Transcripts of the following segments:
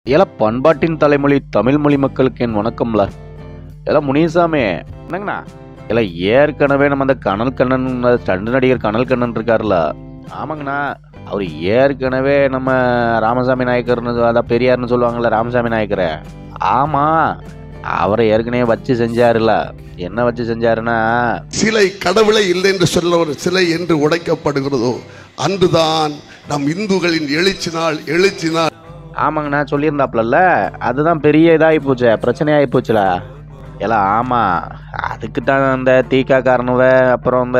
எல்லாம் பண்பாட்டின் தலைமொழி தமிழ் மொழி மக்களுக்கு என் வணக்கம்ல எல்லாம் முனிசாமி என்னங்கண்ணா எல்லாம் ஏற்கனவே நம்ம அந்த கனல் கண்ணன் அந்த ஸ்டண்ட் நடிகர் கனல் கண்ணன் இருக்கார்ல ஆமாங்கண்ணா அவர் ஏற்கனவே நம்ம ராமசாமி நாயக்கர்னு அதான் பெரியார்னு சொல்லுவாங்கல்ல ராமசாமி நாயக்கரை ஆமா அவரை ஏற்கனவே வச்சு செஞ்சாருல என்ன வச்சு செஞ்சாருன்னா சிலை கடவுளை இல்லை என்று சொல்ல ஒரு சிலை என்று உடைக்கப்படுகிறதோ அன்றுதான் நம் இந்துக்களின் எழுச்சி நாள் எழுச்சி நாள் ஆமாங்கண்ணா சொல்லியிருந்தாப்புலல்ல அதுதான் பெரிய இதாகி போச்சு பிரச்சனையாகி போச்சுல எல்லாம் ஆமாம் அதுக்கு தான் அந்த தீகா காரணவ அப்புறம் இந்த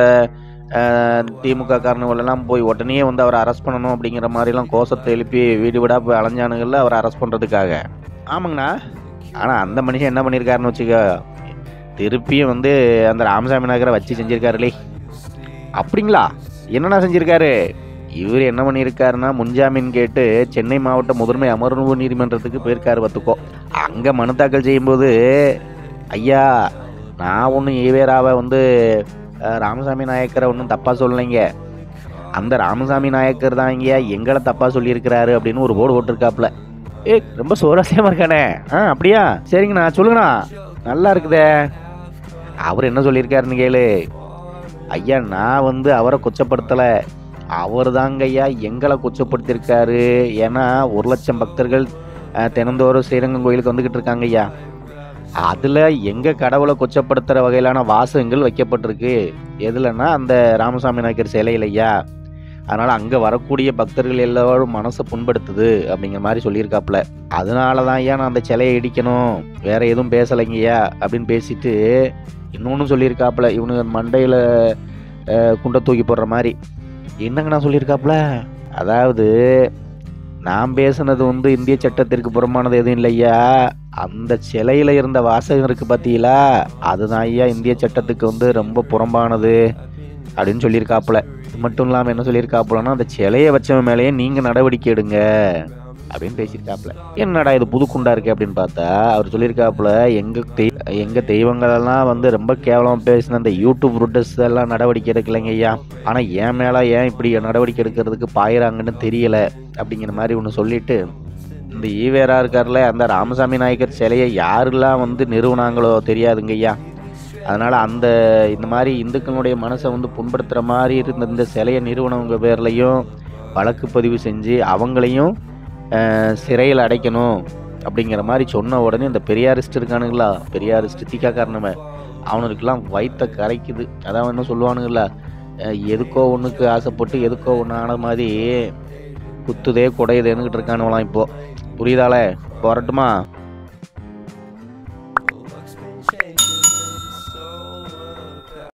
திமுக காரணவெல்லாம் போய் உடனே வந்து அவரை அரெஸ்ட் பண்ணணும் அப்படிங்கிற மாதிரிலாம் கோஷத்தை எழுப்பி வீடு வீடாக போய் அலைஞ்சானுங்கள்ல அவரை அரெஸ்ட் பண்ணுறதுக்காக ஆமாங்கண்ணா ஆனால் அந்த மனுஷன் என்ன பண்ணியிருக்காருன்னு வச்சுக்க திருப்பியும் வந்து அந்த ராமசாமி நகரை வச்சு செஞ்சிருக்காருலே அப்படிங்களா என்னண்ணா செஞ்சிருக்காரு இவர் என்ன பண்ணியிருக்காருன்னா முன்ஜாமீன் கேட்டு சென்னை மாவட்ட முதன்மை அமர்வு நீதிமன்றத்துக்கு போயிருக்காரு பார்த்துக்கோ அங்கே மனு தாக்கல் செய்யும்போது ஐயா நான் ஒன்றும் ஈவேராவை வந்து அஹ், ராமசாமி நாயக்கரை ஒன்றும் தப்பாக சொல்லலைங்க அந்த ராமசாமி நாயக்கர் தான் இங்கே எங்களை தப்பாக சொல்லியிருக்கிறாரு அப்படின்னு ஒரு போர்டு போட்டிருக்காப்புல ஏ ரொம்ப சுவாரஸ்யமாக இருக்கானே ஆ அப்படியா சரிங்கண்ணா சொல்லுங்கண்ணா நல்லா இருக்குதே அவர் என்ன சொல்லியிருக்காருன்னு கேளு ஐயா நான் வந்து அவரை கொச்சப்படுத்தலை அவர் தாங்க ஐயா எங்களை கொச்சப்படுத்தியிருக்காரு ஏன்னா ஒரு லட்சம் பக்தர்கள் அஹ், தினந்தோறும் ஸ்ரீரங்கம் கோயிலுக்கு வந்துக்கிட்டு இருக்காங்க ஐயா அதில் எங்கள் கடவுளை கொச்சப்படுத்துகிற வகையிலான வாசகங்கள் வைக்கப்பட்டிருக்கு எதுலன்னா அந்த ராமசாமி நாயக்கர் சிலையில் ஐயா அதனால் அங்கே வரக்கூடிய பக்தர்கள் எல்லாரும் மனசை புண்படுத்துது அப்படிங்கிற மாதிரி சொல்லியிருக்காப்புல அதனால தான் ஐயா நான் அந்த சிலையை இடிக்கணும் வேற எதுவும் பேசலைங்கய்யா அப்படின்னு பேசிட்டு இன்னொன்று சொல்லியிருக்காப்புல இவனு மண்டையில் குண்டை தூக்கி போடுற மாதிரி என்னங்கண்ணா சொல்லியிருக்காப்புல அதாவது நான் பேசுனது வந்து இந்திய சட்டத்திற்கு புறம்பானது எதுவும் இல்லையா அந்த சிலையில இருந்த வாசகம் இருக்கு பார்த்தீங்களா அதுதான் ஐயா இந்திய சட்டத்துக்கு வந்து ரொம்ப புறம்பானது அப்படின்னு சொல்லியிருக்காப்புல இது மட்டும் இல்லாமல் என்ன சொல்லியிருக்காப்புலன்னா அந்த சிலையை வச்சவன் மேலேயே நீங்கள் நடவடிக்கை எடுங்க அப்படின்னு பேசியிருக்காப்புல என்னடா இது புதுக்குண்டா இருக்கு அப்படின்னு பார்த்தா அவர் சொல்லியிருக்காப்புல எங்க தெய் எங்க தெய்வங்களெல்லாம் வந்து ரொம்ப கேவலமா பேசின அந்த யூடியூப் ரூட்டர்ஸ் எல்லாம் நடவடிக்கை எடுக்கலைங்க ஐயா ஆனா என் மேல ஏன் இப்படி நடவடிக்கை எடுக்கிறதுக்கு பாயிறாங்கன்னு தெரியல அப்படிங்கிற மாதிரி ஒன்று சொல்லிட்டு இந்த ஈவேரா இருக்கார்ல அந்த ராமசாமி நாயக்கர் சிலையை யாரெல்லாம் வந்து நிறுவனாங்களோ தெரியாதுங்க ஐயா அதனால அந்த இந்த மாதிரி இந்துக்களுடைய மனசை வந்து புண்படுத்துகிற மாதிரி இருந்த இந்த சிலையை நிறுவனவங்க பேர்லையும் வழக்கு பதிவு செஞ்சு அவங்களையும் அஹ், சிறையில் அடைக்கணும் அப்படிங்கிற மாதிரி சொன்ன உடனே இந்த பெரியாரிஸ்ட் இருக்கானுங்களா பெரியாரிஸ்ட் தீக்கா காரணமே அவனுக்கெல்லாம் வயித்த கரைக்குது அதான் என்ன சொல்லுவானுங்களா அஹ், எதுக்கோ ஒன்றுக்கு ஆசைப்பட்டு எதுக்கோ ஒன்று ஆன மாதிரி குத்துதே குடையுதேன்னுக்கிட்டு இருக்கானுங்களாம் இப்போ புரியுதாலே போரட்டுமா